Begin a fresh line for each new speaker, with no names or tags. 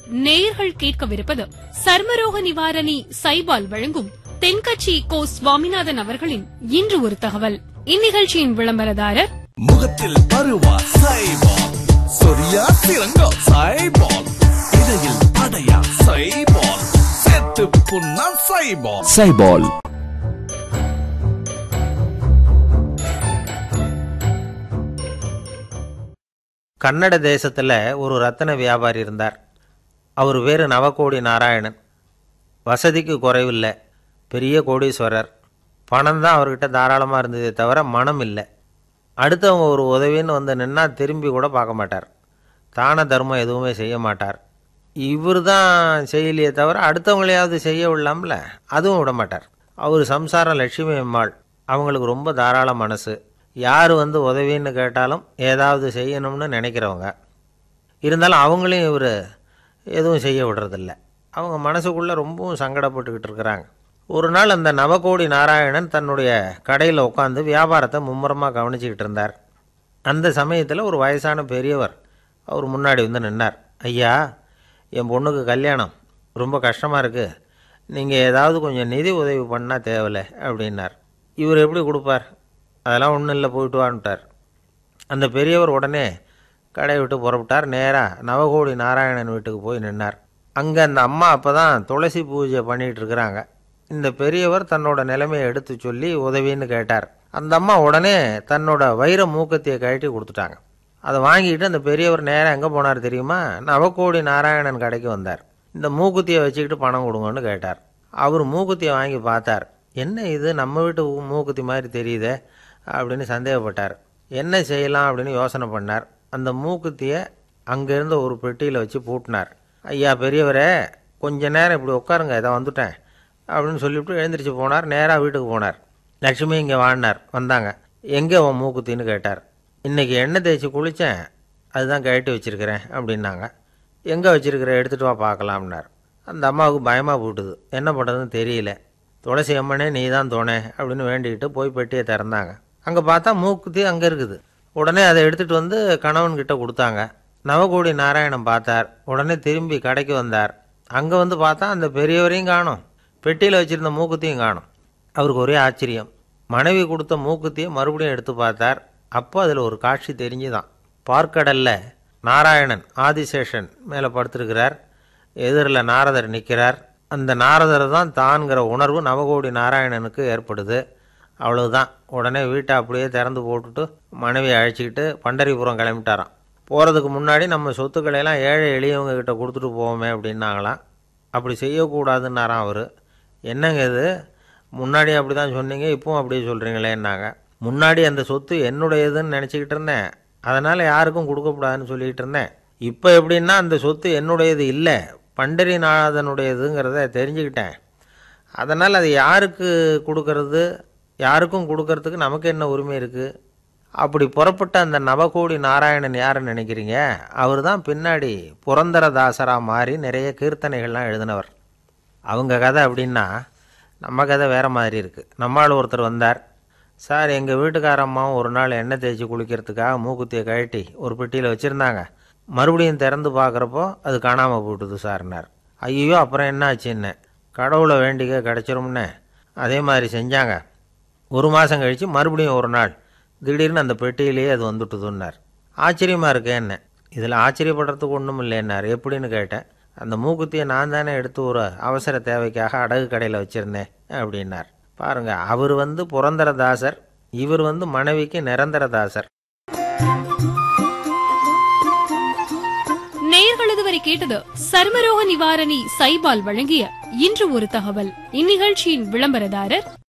நேயர்கள் கேட்கவிருப்பது சர்மரோக நிவாரணி சைபால் வழங்கும் தென்கட்சி கோ சுவாமிநாதன் அவர்களின் இன்று ஒரு தகவல் இந்நிகழ்ச்சியின் விளம்பரதாரர்
முகத்தில் பருவா சைபால் சொரியா சிறங்கா சைபால் இடையில் அடையா சைபால் செத்து புண்ணா சைபால்
சைபால்
கன்னட தேசத்தில் ஒரு ரத்தின வியாபாரி இருந்தார் அவர் பேர் நவகோடி நாராயணன் வசதிக்கு குறைவில்லை பெரிய கோடீஸ்வரர் பணம் தான் அவர்கிட்ட தாராளமாக இருந்ததே தவிர மனம் இல்லை அடுத்தவங்க ஒரு உதவின்னு வந்து நின்னா திரும்பி கூட பார்க்க மாட்டார் தான தர்மம் எதுவுமே செய்ய மாட்டார் இவர் தான் செய்யலையே தவிர அடுத்தவங்களையாவது செய்ய விடலாம்ல அதுவும் விட மாட்டார் அவர் சம்சாரம் லட்சுமி அம்மாள் அவங்களுக்கு ரொம்ப தாராள மனசு யார் வந்து உதவின்னு கேட்டாலும் ஏதாவது செய்யணும்னு நினைக்கிறவங்க இருந்தாலும் அவங்களையும் இவர் எதுவும் செய்ய விடுறதில்ல அவங்க மனசுக்குள்ளே ரொம்பவும் சங்கடப்பட்டுக்கிட்டு இருக்கிறாங்க ஒரு நாள் அந்த நவகோடி நாராயணன் தன்னுடைய கடையில் உட்காந்து வியாபாரத்தை மும்முரமாக கவனிச்சிக்கிட்டு இருந்தார் அந்த சமயத்தில் ஒரு வயசான பெரியவர் அவர் முன்னாடி வந்து நின்னார் ஐயா என் பொண்ணுக்கு கல்யாணம் ரொம்ப கஷ்டமாக இருக்குது நீங்கள் ஏதாவது கொஞ்சம் நிதி உதவி பண்ணால் தேவையில்ல அப்படின்னார் இவர் எப்படி கொடுப்பார் அதெல்லாம் ஒன்றும் இல்லை போயிட்டு வான்ட்டார் அந்த பெரியவர் உடனே கடையை விட்டு புறப்பட்டார் நேராக நவகோடி நாராயணன் வீட்டுக்கு போய் நின்னார் அங்கே அந்த அம்மா அப்போ தான் துளசி பூஜை பண்ணிகிட்டு இருக்கிறாங்க இந்த பெரியவர் தன்னோட நிலைமையை எடுத்து சொல்லி உதவின்னு கேட்டார் அந்த அம்மா உடனே தன்னோட வைர மூக்கத்தையை கழட்டி கொடுத்துட்டாங்க அதை வாங்கிட்டு அந்த பெரியவர் நேராக எங்கே போனார் தெரியுமா நவகோடி நாராயணன் கடைக்கு வந்தார் இந்த மூக்குத்தியை வச்சுக்கிட்டு பணம் கொடுங்கன்னு கேட்டார் அவர் மூக்குத்தியை வாங்கி பார்த்தார் என்ன இது நம்ம வீட்டு மூக்குத்தி மாதிரி தெரியுதே அப்படின்னு சந்தேகப்பட்டார் என்ன செய்யலாம் அப்படின்னு யோசனை பண்ணார் அந்த மூக்குத்தியை அங்கேருந்து ஒரு பெட்டியில் வச்சு பூட்டினார் ஐயா பெரியவரே கொஞ்ச நேரம் இப்படி உட்காருங்க இதை வந்துட்டேன் அப்படின்னு சொல்லிவிட்டு எழுந்திரிச்சு போனார் நேராக வீட்டுக்கு போனார் லட்சுமி இங்கே வாழ்னார் வந்தாங்க எங்கே உன் மூக்குத்தின்னு கேட்டார் இன்றைக்கி எண்ணெய் தேய்ச்சி குளித்தேன் அதுதான் கழட்டி வச்சுருக்கிறேன் அப்படின்னாங்க எங்கே வச்சுருக்கிற எடுத்துகிட்டு வா பார்க்கலாம்னார் அந்த அம்மாவுக்கு பயமாக போட்டுது என்ன பண்ணுறதுன்னு தெரியல துளசி அம்மனே நீ தான் தோணே அப்படின்னு வேண்டிக்கிட்டு போய் பெட்டியை திறந்தாங்க அங்கே பார்த்தா மூக்குத்தி அங்கே இருக்குது உடனே அதை எடுத்துகிட்டு வந்து கணவன்கிட்ட கொடுத்தாங்க நவகோடி நாராயணன் பார்த்தார் உடனே திரும்பி கடைக்கு வந்தார் அங்கே வந்து பார்த்தா அந்த பெரியவரையும் காணும் பெட்டியில் வச்சுருந்த மூக்குத்தியும் காணும் அவருக்கு ஒரே ஆச்சரியம் மனைவி கொடுத்த மூக்குத்தியை மறுபடியும் எடுத்து பார்த்தார் அப்போ அதில் ஒரு காட்சி தெரிஞ்சுதான் பார்க்கடல்ல நாராயணன் ஆதிசேஷன் மேலே படுத்திருக்கிறார் எதிரில் நாரதர் நிற்கிறார் அந்த நாரதர் தான் தான்கிற உணர்வு நவகோடி நாராயணனுக்கு ஏற்படுது அவ்வளவுதான் உடனே வீட்டை அப்படியே திறந்து போட்டுட்டு மனைவியை அழைச்சிக்கிட்டு பண்டரிபுரம் கிளம்பிட்டாராம் போகிறதுக்கு முன்னாடி நம்ம சொத்துக்களை எல்லாம் ஏழை எளியவங்க கிட்ட கொடுத்துட்டு போவோமே அப்படின்னாங்களாம் அப்படி செய்யக்கூடாதுன்னாராம் அவர் என்னங்க இது முன்னாடி அப்படி தான் சொன்னீங்க இப்பவும் அப்படியே சொல்கிறீங்களேன்னாங்க முன்னாடி அந்த சொத்து என்னுடையதுன்னு நினச்சிக்கிட்டு இருந்தேன் அதனால் யாருக்கும் கொடுக்கக்கூடாதுன்னு சொல்லிக்கிட்டு இருந்தேன் இப்போ எப்படின்னா அந்த சொத்து என்னுடையது இல்லை பண்டரிநாதனுடையதுங்கிறத தெரிஞ்சுக்கிட்டேன் அதனால் அது யாருக்கு கொடுக்கறது யாருக்கும் கொடுக்கறதுக்கு நமக்கு என்ன உரிமை இருக்குது அப்படி புறப்பட்ட அந்த நவகோடி நாராயணன் யாருன்னு நினைக்கிறீங்க அவர் தான் பின்னாடி புரந்தரதாசராக மாறி நிறைய கீர்த்தனைகள்லாம் எழுதினவர் அவங்க கதை அப்படின்னா நம்ம கதை வேறு மாதிரி இருக்குது நம்மால் ஒருத்தர் வந்தார் சார் எங்கள் வீட்டுக்கார அம்மாவும் ஒரு நாள் எண்ணெய் தேய்ச்சி குளிக்கிறதுக்காக மூக்குத்தியை கழட்டி ஒரு பெட்டியில் வச்சுருந்தாங்க மறுபடியும் திறந்து பார்க்குறப்போ அது காணாமல் போட்டுது சார்னார் ஐயோ அப்புறம் என்ன ஆச்சுன்னு கடவுளை வேண்டிக்க கிடச்சிரும்னு அதே மாதிரி செஞ்சாங்க ஒரு மாதம் கழித்து மறுபடியும் ஒரு நாள் திடீர்னு அந்த பெட்டியிலேயே அது வந்துட்டுதுன்னார் ஆச்சரியமாக இருக்கு என்ன இதில் ஆச்சரியப்படுறதுக்கு ஒன்றும் இல்லைன்னார் எப்படின்னு கேட்டேன் அந்த மூக்குத்தியை நான் தானே எடுத்து ஒரு அவசர தேவைக்காக அடகு கடையில் வச்சுருந்தேன் அப்படின்னார் பாருங்க அவர் வந்து புரந்தரதாசர் இவர் வந்து மனைவிக்கு நிரந்தரதாசர்
நேயர்கள் இதுவரை கேட்டது சர்மரோக நிவாரணி சைபால் வழங்கிய இன்று ஒரு தகவல் இந்நிகழ்ச்சியின் விளம்பரதாரர்